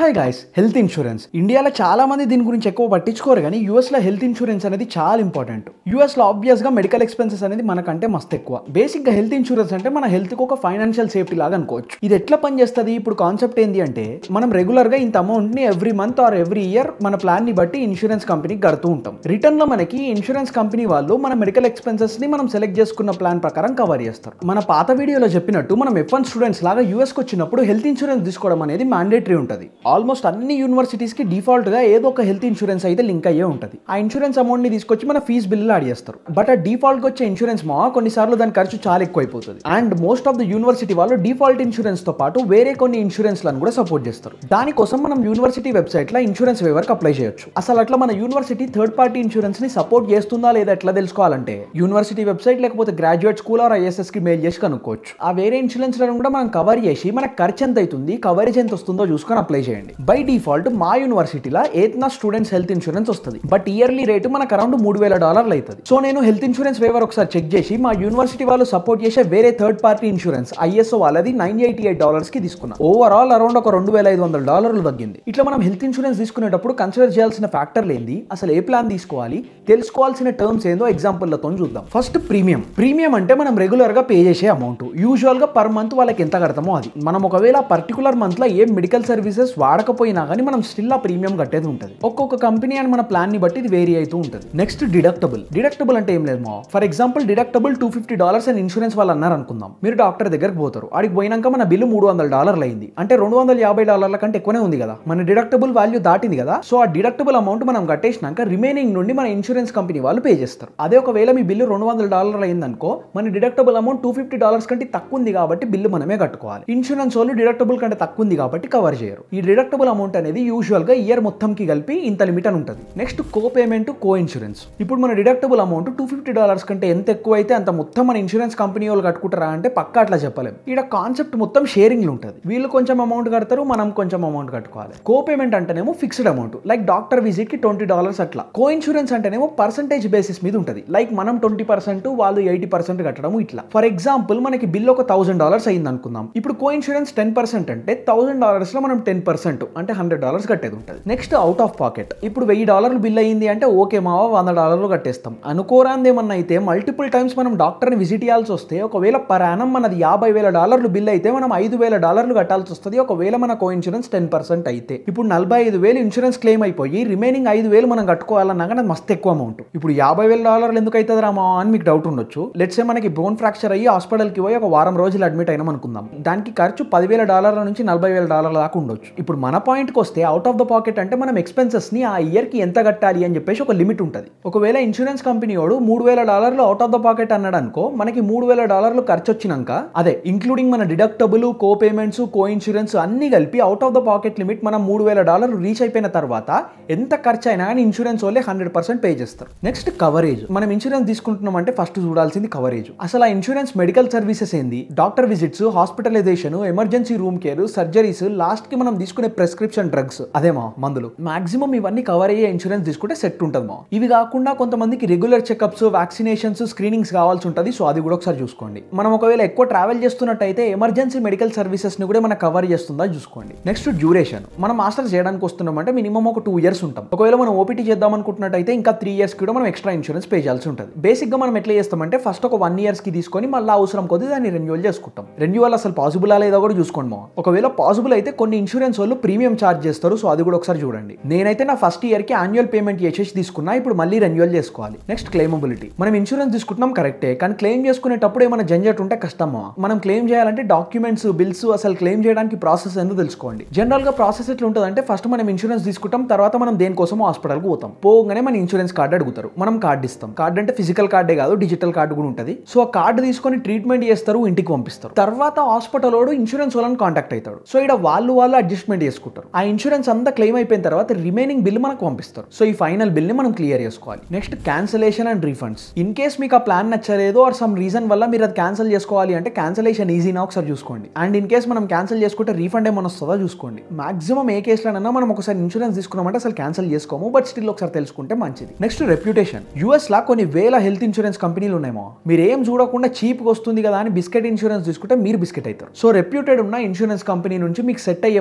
hi guys health insurance ఇండియాలో చాలా మంది దీని గురించి ఎక్కువ పట్టించుకోరు కానీ యూఎస్ లో హెల్త్ ఇన్సూరెన్స్ అనేది చాలా ఇంపార్టెంట్ యూఎస్ లో ఆబ్వియస్ గా మెడికల్ ఎక్స్పెన్సెస్ అనేది మనకంటే మస్తు ఎక్కువ బేసిక్ గా హెల్త్ ఇన్సూరెన్స్ అంటే మన హెల్త్ కు ఒక ఫైనాన్షియల్ సేఫ్టీ లాగా అనుకోవచ్చు ఇది ఎట్లా పనిచేస్తుంది ఇప్పుడు కాన్సెప్ట్ ఏంటి అంటే మనం రెగ్యులర్ గా ఇంత అమౌంట్ ని every month or every year మన ప్లాన్ ని బట్టి ఇన్సూరెన్స్ కంపెనీకి కడుతూ ఉంటాం రిటర్న్ లో మనకి ఇన్సూరెన్స్ కంపెనీ వాళ్ళు మన మెడికల్ ఎక్స్పెన్సెస్ ని మనం సెలెక్ట్ చేసుకున్న ప్లాన్ ప్రకారం కవర్ చేస్తారు మన పాత వీడియోలో చెప్పినట్టు మనం ఎఫ్ వన్ స్టూడెంట్స్ లాగా యూఎస్ కి వచ్చినప్పుడు హెల్త్ ఇన్సూరెన్స్ తీసుకోవడం అనేది మ్యాండేటరీ ఉంటుంది ఆల్మోస్ట్ అన్ని యూనివర్సిటీస్ కి డిఫాల్ట్ గా ఏదో ఒక హెల్త్ ఇన్సూరెన్స్ అయితే లింక్ అయ్యే ఉంటుంది ఆ ఇన్సూరెన్స్ అమౌంట్ ని తీసుకొచ్చి మన ఫీజు బిల్లు యాడ్ చేస్తారు బట్ ఆ డిఫాల్ట్ గా వచ్చే ఇన్సూరెన్స్ మా కొన్నిసార్లు దాని ఖర్చు చాలా ఎక్కువ అయిపోతుంది and most of the university వాళ్ళు డిఫాల్ట్ ఇన్సూరెన్స్ తో పాటు వేరే కొన్ని ఇన్సూరెన్స్ లను కూడా సపోర్ట్ చేస్తారు దానికోసం మనం యూనివర్సిటీ వెబ్సైట్ లో ఇన్సూరెన్స్ వేవర్ అప్లై చేయొచ్చు అసలు అట్లా మన యూనివర్సిటీ థర్డ్ పార్టీ ఇన్సూరెన్స్ ని సపోర్ట్ చేస్తుందా లేదా ఎట్లా తెలుసుకోవాలంటే యూనివర్సిటీ వెబ్సైట్ లేకపోతే గ్రాడ్యుయేట్ స్కూల్ ఆర్ ఐఎస్ఎస్ కి మెయిల్ చేసి కనుక్కోవచ్చు ఆ వేరే ఇన్సూరెన్స్ లను కూడా మనం కవర్ చేసి మన ఖర్చు ఎంత అవుతుంది కవరేజ్ ఎంత వస్తుందో చూసుకొని అప్లై చేయండి బై డిఫాల్ట్ మా యూనివర్సిటీలో ఏత్నా స్టూడెంట్స్ హెల్త్ ఇన్సూరెన్స్ వస్తుంది బట్ ఇయర్లీ రేటు మనకు అరౌండ్ మూడు వేల డాలర్లు అవుతుంది సో నేను హెల్త్ ఇన్సూరెన్స్ వేవర్ ఒకసారి చెక్ చేసి మా యూనివర్సిటీ వాళ్ళు సపోర్ట్ చేసే వేరే థర్డ్ పార్టీ ఇన్సూరెన్స్ ఐఎస్ఓ వాళ్ళది నైన్ ఎయిటీ ఎయిట్ డాలర్స్ కి తీసుకున్నా ఓవరాల్ అరౌండ్ ఒక రెండు వేల ఐదు వందల డాలర్లు తగ్గింది ఇట్లా మనం హెల్త్ ఇన్సూరెన్స్ తీసుకునేటప్పుడు కన్సిడర్ చేయాల్సిన ఫ్యాక్టర్లు ఏంది అసలు ఏ ప్లాన్ తీసుకోవాలి తెలుసుకోవాల్సిన టర్మ్స్ ఏందో ఎగ్జాంపుల్లతో చూద్దాం ఫస్ట్ ప్రీమియం ప్రీమియం అంటే మనం రెగ్యులర్ గా పే చేసే అమౌంట్ యూజువల్ గా పర్ మంత్ వాళ్ళకి ఎంత కడతామో అది మనం ఒకవేళ పర్టికులర్ మంత్ లో ఏం మెడికల్ సర్వీసెస్ వాడకపోయినా కానీ మనం స్టిల్ ఆ ప్రీమియం కట్టేది ఉంటుంది ఒక్కొక్క కంపెనీ అండ్ మన ప్లాన్ ని బట్టి ఇది వేరీ అవుతూ ఉంటుంది నెక్స్ట్ డిడక్టబుల్ డిడక్టబుల్ అంటే ఏం లేదు మా for example deductible two fifty dollars and insurance వాళ్ళు అన్నారు అనుకుందాం మీరు డాక్టర్ దగ్గరకు పోతారు ఆడికి పోయినాక మన బిల్లు మూడు వందల డాలర్లు అయింది అంటే రెండు వందల యాభై డాలర్ల కంటే ఎక్కువనే ఉంది కదా మన డిడక్టబుల్ వాల్యూ దాటింది కదా సో ఆ డిడక్టబుల్ అమౌంట్ మనం కట్టేసినాక రిమైనింగ్ నుండి మన ఇన్సూరెన్స్ కంపెనీ వాళ్ళు పే చేస్తారు అదే ఒకవేళ మీ బిల్లు రెండు వందల డాలర్లు అయిందనుకో మన deductible amount two fifty dollars కంటే తక్కువ ఉంది కాబట్టి బిల్లు మనమే కట్టుకోవాలి ఇన్సూరెన్స్ వాళ్ళు డిడక్టబుల్ కంటే తక్కువ ఉంది కాబట్టి కవర్ చేయరు ఈ డిడక్టబుల్ అమౌంట్ అనేది యూజువల్ గా ఇయర్ మొత్తంకి కలిపి ఇంత లిమిట్ అని ఉంటుంది next co payment co insurance ఇప్పుడు మన deductible amount two fifty dollars కంటే ఎంత ఎక్కువ అయితే అంత మొత్తం మన ఇన్సూరెన్స్ కంపెనీ వాళ్ళు కట్టుకుంటారా అంటే పక్కా అట్లా చెప్పలేం ఇక్కడ కాన్సెప్ట్ మొత్తం షేరింగ్ ఉంటుంది వీళ్ళు కొంచెం అమౌంట్ కడతారు మనం కొంచెం అమౌంట్ కట్టుకోవాలి కో పేమెంట్ అంటేనేమో fixed amount like doctor visit కి ట్వంటీ డాలర్స్ అట్లా కో ఇన్సూరెన్స్ అంటేనేమో పర్సంటేజ్ బేసిస్ మీద ఉంటుంది లైక్ మనం ట్వంటీ పర్సెంట్ వాళ్ళు ఎయిటీ పర్సెంట్ కట్టడం ఇట్లా ఫర్ ఎగ్జాంపుల్ మనకి బిల్ ఒక థౌసండ్ డాలర్స్ అయింది అనుకుందాం ఇప్పుడు కో ఇన్సూరెన్స్ టెన్ పర్సెంట్ అంటే థౌసండ్ డాలర్స్ లో మనం టెన్ పర్సెంట్ అంటే హండ్రెడ్ డాలర్స్ కట్టేది ఉంటుంది నెక్స్ట్ అవుట్ ఆఫ్ పాకెట్ ఇప్పుడు వెయ్యి డాలర్లు బిల్ అయ్యింది అంటే ఓకే మావా వంద డాలర్లు కట్టేస్తాం అనుకోరాంది ఏమన్నా అయితే మల్టిపుల్ టైమ్స్ మనం డాక్టర్ని విజిట్ చేయాల్సి వస్తే ఒకవేళ పర్ యానం మనది యాభై వేల డాలర్లు బిల్ అయితే మనం ఐదు వేల డాలర్లు కట్టాల్సి వస్తుంది ఒకవేళ మన కో ఇన్సూరెన్స్ టెన్ పర్సెంట్ అయితే ఇప్పుడు నలభై ఐదు వేలు ఇన్సూరెన్స్ క్లెయిమ్ అయిపోయి రిమైనింగ్ ఐదు వేలు మనం కట్టుకోవాలన్నా కానీ అది మస్తు ఎక్కువ అమౌంట్ ఇప్పుడు యాభై వేల డాలర్లు ఎందుకు అవుతుంది రామా అని మీకు డౌట్ ఉండొచ్చు లెట్సే మనకి బోన్ ఫ్రాక్చర్ అయ్యి హాస్పిటల్కి పోయి ఒక వారం రోజులు అడ్మిట్ అయినాం అనుకుందాం దానికి ఖర్చు పదివేల డాలర్ల నుంచి నలభై వేల డాలర్ల దాకా ఉండొచ్చు ఇప్పుడు మన పాయింట్కి వస్తే అవుట్ ఆఫ్ ద పాకెట్ అంటే మనం ఎక్స్పెన్సెస్ ని ఆ ఇయర్ కి ఎంత కట్టాలి అని చెప్పేసి ఒక లిమిట్ ఉంటుంది ఒకవేళ ఇన్సూరెన్స్ కంపెనీ వాడు మూడు వేల డాలర్లు అవుట్ ఆఫ్ ద పాకెట్ అన్నాడు అనుకో మనకి మూడు వేల డాలర్లు ఖర్చు వచ్చినాక అదే ఇంక్లూడింగ్ మన deductible co payments co insurance అన్ని కలిపి out of the pocket limit మనం మూడు వేల డాలర్లు రీచ్ అయిపోయిన తర్వాత ఎంత ఖర్చు అయినా కానీ ఇన్సూరెన్స్ వాళ్ళే హండ్రెడ్ పర్సెంట్ పే చేస్తారు నెక్స్ట్ కవరేజ్ మనం ఇన్సూరెన్స్ తీసుకుంటున్నాం అంటే ఫస్ట్ చూడాల్సింది కవరేజ్ అసలు ఆ ఇన్సూరెన్స్ మెడికల్ సర్వీసెస్ ఏంది doctor visits hospitalization emergency room care surgeries last కి మనం తీసుకునే ప్రిస్క్రిప్షన్ డ్రగ్స్ అదేమా మందులు మాక్సిమం ఇవన్నీ కవర్ అయ్యే ఇన్సూరెన్స్ తీసుకుంటే సెట్ ఉంటుంది మా ఇవి కాకుండా కొంతమందికి రెగ్యులర్ చెకప్స్ వ్యాక్సినేషన్స్ స్క్రీనింగ్స్ కావాల్సి ఉంటుంది సో అది కూడా ఒకసారి చూసుకోండి మనం ఒకవేళ ఎక్కువ ట్రావెల్ చేస్తున్నట్టయితే ఎమర్జెన్సీ మెడికల్ సర్వీసెస్ ని కూడా మన కవర్ చేస్తుందా చూసుకోండి నెక్స్ట్ డ్యూరేషన్ మనం మాస్టర్స్ చేయడానికి వస్తున్నాం అంటే మినిమం ఒక టూ ఇయర్స్ ఉంటాం ఒకవేళ మనం ఓపీటీ చేద్దాం అనుకుంటున్నట్టయితే ఇంకా త్రీ ఇయర్స్ కూడా మనం ఎక్స్ట్రా ఇన్సూరెన్స్ పే చేయాల్సి ఉంటుంది బేసిక్ గా మనం ఎట్లా చేస్తామంటే ఫస్ట్ ఒక వన్ ఇయర్స్ కి తీసుకొని మళ్ళీ అవసరం కొద్ది దాన్ని రెన్యువల్ చేసుకుంటాం రెన్యువల్ అసలు పాసిబుల్ లేదా కూడా చూసుకోండి మా ఒకవేళ పాసిబుల్ అయితే కొన్ని ఇన్సూరెన్స్ వాళ్ళు ప్రీమియం చార్జ్ చేస్తారు సో అది కూడా ఒకసారి చూడండి నేనైతే నా ఫస్ట్ ఇయర్ కి యాన్యువల్ పేమెంట్ చేసేసి తీసుకున్నా ఇప్పుడు మళ్ళీ రెన్యువల్ చేసుకోవాలి నెక్స్ట్ క్లెయిమబిలిటీ మనం ఇన్సూరెన్స్ తీసుకుంటున్నాం కరెక్టే కానీ క్లెయిమ్ చేసుకునేటప్పుడు ఏమైనా జంజట్ ఉంటే కష్టమా మనం క్లెయిమ్ చేయాలంటే డాక్యుమెంట్స్ బిల్స్ అసలు క్లెయిమ్ చేయడానికి ప్రాసెస్ ఎందుకు తెలుసుకోండి జనరల్ గా ప్రాసెస్ ఎట్లా ఉంటుందంటే ఫస్ట్ మనం ఇన్సూరెన్స్ తీసుకుంటాం తర్వాత మనం దేనికోసమో హాస్పిటల్కి పోతాం పోగానే మన ఇన్సూరెన్స్ కార్డు అడుగుతారు మనం కార్డు ఇస్తాం కార్డు అంటే ఫిజికల్ కార్డే కాదు డిజిటల్ కార్డు కూడా ఉంటుంది సో ఆ కార్డు తీసుకొని ట్రీట్మెంట్ చేస్తారు ఇంటికి పంపిస్తారు తర్వాత హాస్పిటల్ వాడు ఇన్సూరెన్స్ వాళ్ళని కాంటాక్ట్ అవుతాడు సో ఇక్కడ వాళ్ళు వాళ్ళు అడ్జస్ట్మెంట్ చేసుకుంటారు ఆ ఇన్సూరెన్స్ అంతా క్లెయిమ్ అయిపోయిన తర్వాత రిమైనింగ్ బిల్ మనకు పంపిస్తారు సో ఈ ఫైనల్ బిల్ ని మనం క్లియర్ చేసుకోవాలి next cancellation and refunds in case మీకు ఆ ప్లాన్ నచ్చలేదు ఆర్ సమ్ రీజన్ వల్ల మీరు అది క్యాన్సిల్ చేసుకోవాలి అంటే క్యాన్సలేషన్ ఈజీనా ఒకసారి చూసుకోండి అండ్ ఇన్ కేస్ మనం క్యాన్సిల్ చేసుకుంటే రీఫండ్ ఏమైనా వస్తుందో చూసుకోండి మాక్సిమం ఏ కేసులోనైనా మనం ఒకసారి ఇన్సూరెన్స్ తీసుకున్నామంటే అసలు క్యాన్సిల్ చేసుకోము బట్ స్టిల్ ఒకసారి తెలుసుకుంటే మంచిది నెక్స్ట్ రెప్యుటేషన్ యూఎస్ లా కొన్ని వేల హెల్త్ ఇన్సూరెన్స్ కంపెనీలు ఉన్నాయేమో మీరు ఏం చూడకుండా చీప్గా వస్తుంది కదా అని బిస్కెట్ ఇన్సూరెన్స్ తీసుకుంటే మీరు బిస్కెట్ అవుతారు సో రెప్యూటెడ్ ఉన్న ఇన్సూరెన్స్ కంపెనీ నుంచి మీకు సెట్ అయ్యే ప్లాన్ తీసుకోండి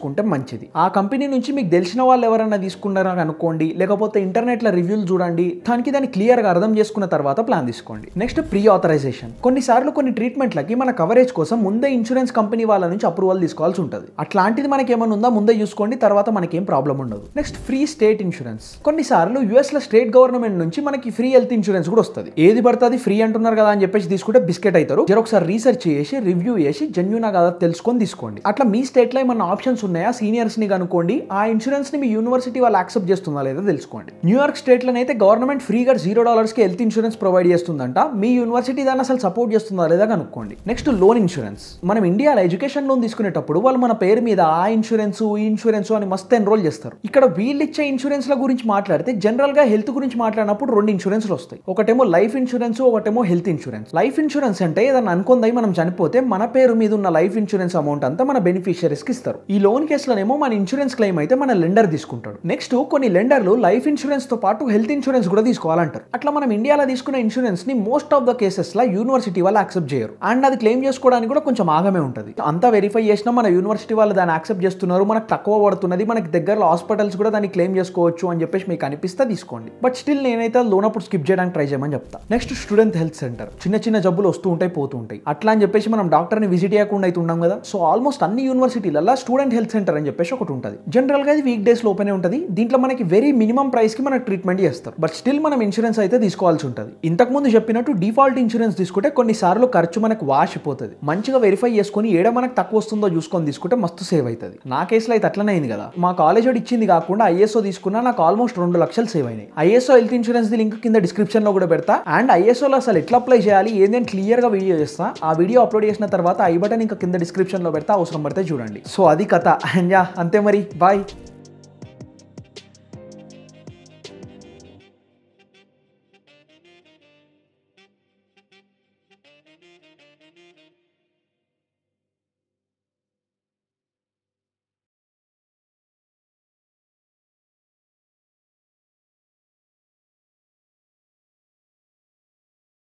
తీసుకుంటే మంచిది ఆ కంపెనీ నుంచి మీకు తెలిసిన వాళ్ళు ఎవరైనా తీసుకున్నారా అనుకోండి లేకపోతే ఇంటర్నెట్లో రివ్యూలు చూడండి దానికి దాన్ని క్లియర్గా అర్థం చేసుకున్న తర్వాత ప్లాన్ తీసుకోండి నెక్స్ట్ ప్రీ ఆథరైజేషన్ కొన్నిసార్లు కొన్ని ట్రీట్మెంట్లకి మన కవరేజ్ కోసం ముందే ఇన్సూరెన్స్ కంపెనీ వాళ్ళ నుంచి అప్రూవల్ తీసుకోవాల్సి ఉంటుంది అట్లాంటిది మనకి ఏమైనా ఉందా ముందే చూసుకోండి తర్వాత మనకేం ప్రాబ్లం ఉండదు నెక్స్ట్ ఫ్రీ స్టేట్ ఇన్సూరెన్స్ కొన్నిసార్లు యూఎస్ లో స్టేట్ గవర్నమెంట్ నుంచి మనకి ఫ్రీ హెల్త్ ఇన్సూరెన్స్ కూడా వస్తుంది ఏది పడుతుంది ఫ్రీ అంటున్నారు కదా అని చెప్పేసి తీసుకుంటే బిస్కెట్ అవుతారు జర ఒకసారి రీసెర్చ్ చేసి రివ్యూ చేసి జెన్యునా కదా తెలుసుకొని తీసుకోండి అట్లా మీ స్టేట్ లో ఏమన్నా ఆప్షన్స్ ఉన్నాయా సీనియర్స్ ని కనుక్కోండి ఆ ఇన్సూరెన్స్ ని మీ యూనివర్సిటీ వాళ్ళు యాక్సెప్ట్ చేస్తుందా లేదా తెలుసుకోండి న్యూయార్క్ స్టేట్ లోనైతే గవర్నమెంట్ ఫ్రీగా జీరో డాలర్స్ కి హెల్త్ ఇన్సూరెన్స్ ప్రొవైడ్ చేస్తుందంట మీ యూనివర్సిటీ దాన్ని అసలు సపోర్ట్ చేస్తుందా లేదా కనుక్కోండి నెక్స్ట్ లోన్ ఇన్సూరెన్స్ మనం ఇండియాలో ఎడ్యుకేషన్ లోన్ తీసుకునేటప్పుడు వాళ్ళు మన పేరు మీద ఆ ఇన్సూరెన్స్ ఈ ఇన్సూరెన్స్ అని మస్తు ఎన్రోల్ చేస్తారు ఇక్కడ వీళ్ళు ఇచ్చే ఇన్సూరెన్స్ ల గురించి మాట్లాడితే జనరల్ గా హెల్త్ గురించి మాట్లాడినప్పుడు రెండు ఇన్సూరెన్స్లు వస్తాయి ఒకటేమో లైఫ్ ఇన్సూరెన్స్ ఒకటేమో హెల్త్ ఇన్సూరెన్స్ లైఫ్ ఇన్సూరెన్స్ అంటే ఏదైనా అనుకుందై మనం చనిపోతే మన పేరు మీద ఉన్న లైఫ్ ఇన్సూరెన్స్ అమౌంట్ అంతా మన బెనిఫిషియరీస్ కి ఇస్తారు ఈ లోన్ కేసులోనేమో మన ఇన్సూరెన్స్ క్లెయిమ్ అయితే మన లెండర్ తీసుకుంటాడు నెక్స్ట్ కొన్ని లెండర్లు లైఫ్ ఇన్సూరెన్స్ తో పాటు హెల్త్ ఇన్సూరెన్స్ కూడా తీసుకోవాలంటారు అట్లా మనం ఇండియాలో తీసుకున్న ఇన్సూరెన్స్ ని మోస్ట్ ఆఫ్ ద కేసెస్ లా యూనివర్సిటీ వాళ్ళు యాక్సెప్ట్ చేయరు అండ్ అది క్లెయిమ్ చేసుకోవడానికి కూడా కొంచెం ఆగమే ఉంటుంది అంతా వెరిఫై చేసినా మన యూనివర్సిటీ వాళ్ళు దాన్ని యాక్సెప్ట్ చేస్తున్నారు మనకు తక్కువ పడుతున్నది మనకి దగ్గరలో హాస్పిటల్స్ కూడా దాన్ని క్లెయిమ్ చేసుకోవచ్చు అని చెప్పేసి మీకు అనిపిస్తే తీసుకోండి బట్ స్టిల్ నేనైతే లోన్ అప్పుడు స్కిప్ చేయడానికి ట్రై చేయమని చెప్తా నెక్స్ట్ స్టూడెంట్ హెల్త్ సెంటర్ చిన్న చిన్న జబ్బులు వస్తూ ఉంటాయి పోతూ ఉంటాయి అట్లా అని చెప్పేసి మనం డాక్టర్ని విజిట్ చేయకుండా అయితే ఉన్నాం కదా సో ఆల్మోస్ట్ అన్ని యూనివర్సిటీలలో స్టూడెంట్ హెల్త్ సెంటర్ అని చెప్పేసి ఒకటి ఉంటుంది జనరల్ గా ఇది వీక్ డేస్ లోపనే ఉంటుంది దీంట్లో మనకి వెరీ మినిమం ప్రైస్ కి మనకి ట్రీట్మెంట్ చేస్తారు బట్ స్టిల్ మనం ఇన్సూరెన్స్ అయితే తీసుకోవాల్సి ఉంటుంది ఇంతకు ముందు చెప్పినట్టు డిఫాల్ట్ ఇన్సూరెన్స్ తీసుకుంటే కొన్నిసార్లు ఖర్చు మనకు వాసిపోతుంది మంచిగా వెరిఫై చేసుకొని ఏడ మనకు తక్కువ వస్తుందో చూసుకొని తీసుకుంటే మస్తు సేవ్ అవుతుంది నా కేసులో అయితే అట్లనే అయింది కదా మా కాలేజ్ వాడు ఇచ్చింది కాకుండా ఐఎస్ఓ తీసుకున్నా నాకు ఆల్మోస్ట్ రెండు లక్షలు సేవ్ అయినాయి ISO health insurance the link కింద డిస్క్రిప్షన్ లో కూడా పెడతా అండ్ ఐఎస్ఓలో అసలు ఎట్లా అప్లై చేయాలి ఏంటంటే క్లియర్ గా వీడియో చేస్తా ఆ వీడియో అప్లోడ్ చేసిన తర్వాత ఐ బటన్ ఇంకా కింద డిస్క్రిప్షన్ లో పెడతా అవసరం పడితే చూడండి సో అది కథ అండ్ యా అంతే మరి బాయ్